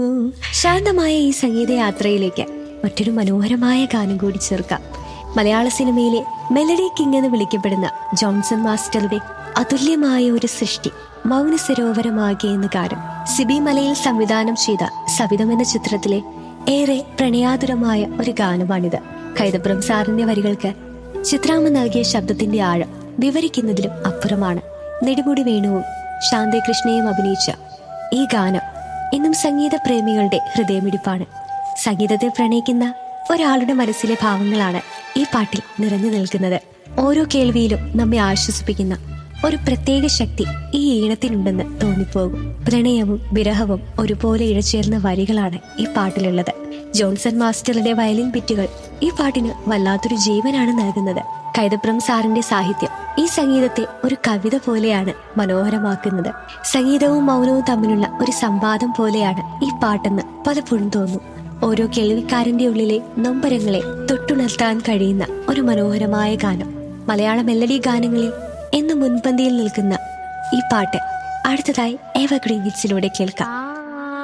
ശാന്തമായ ഈ സംഗീതയാത്രയിലേക്ക് മറ്റൊരു മനോഹരമായ ഗാനം കൂടി ചേർക്കാം മലയാള സിനിമയിലെ മെലഡി കിങ് എന്ന് വിളിക്കപ്പെടുന്ന ജോൺസൺ മാസ്റ്ററുടെ അതുല്യമായ ഒരു സൃഷ്ടി മൗന സരോവരമാകെ എന്ന ഗാനം സിബി മലയിൽ സംവിധാനം ചെയ്ത സവിതം എന്ന ചിത്രത്തിലെ ഏറെ പ്രണയാതുരമായ ഒരു ഗാനമാണിത് കൈതപ്രം സാറിന്റെ വരികൾക്ക് ചിത്രാമ്മ നൽകിയ ശബ്ദത്തിന്റെ ആഴം വിവരിക്കുന്നതിലും അപ്പുറമാണ് നെടുമുടി വേണുവും ശാന്തകൃഷ്ണയും അഭിനയിച്ച ഈ ഗാനം ഇന്നും സംഗീത പ്രേമികളുടെ ഹൃദയമിടിപ്പാണ് സംഗീതത്തെ പ്രണയിക്കുന്ന ഒരാളുടെ മനസ്സിലെ ഭാവങ്ങളാണ് ഈ പാട്ടിൽ നിറഞ്ഞു നിൽക്കുന്നത് ഓരോ കേൾവിയിലും നമ്മെ ആശ്വസിപ്പിക്കുന്ന ഒരു പ്രത്യേക ശക്തി ഈ ഈണത്തിനുണ്ടെന്ന് തോന്നിപ്പോകും പ്രണയവും വിരഹവും ഒരുപോലെ ഇഴചേർന്ന വരികളാണ് ഈ പാട്ടിലുള്ളത് ജോൺസൺ മാസ്റ്ററുടെ വയലിൻ ബിറ്റുകൾ ഈ പാട്ടിന് വല്ലാത്തൊരു ജീവനാണ് നൽകുന്നത് കൈതപ്രം സാറിന്റെ സാഹിത്യം ഈ സംഗീതത്തെ ഒരു കവിത പോലെയാണ് മനോഹരമാക്കുന്നത് സംഗീതവും മൗനവും തമ്മിലുള്ള ഒരു സംവാദം പോലെയാണ് ഈ പാട്ടെന്ന് പലപ്പോഴും തോന്നും ഓരോ കേൾവിക്കാരന്റെ ഉള്ളിലെ നൊമ്പരങ്ങളെ തൊട്ടുണർത്താൻ കഴിയുന്ന ഒരു മനോഹരമായ ഗാനം മലയാള മെല്ലഡി ഗാനങ്ങളിൽ എന്നും മുൻപന്തിയിൽ നിൽക്കുന്ന ഈ പാട്ട് അടുത്തതായി എവർഗ്രീൻ ഹിറ്റ്സിലൂടെ കേൾക്കാം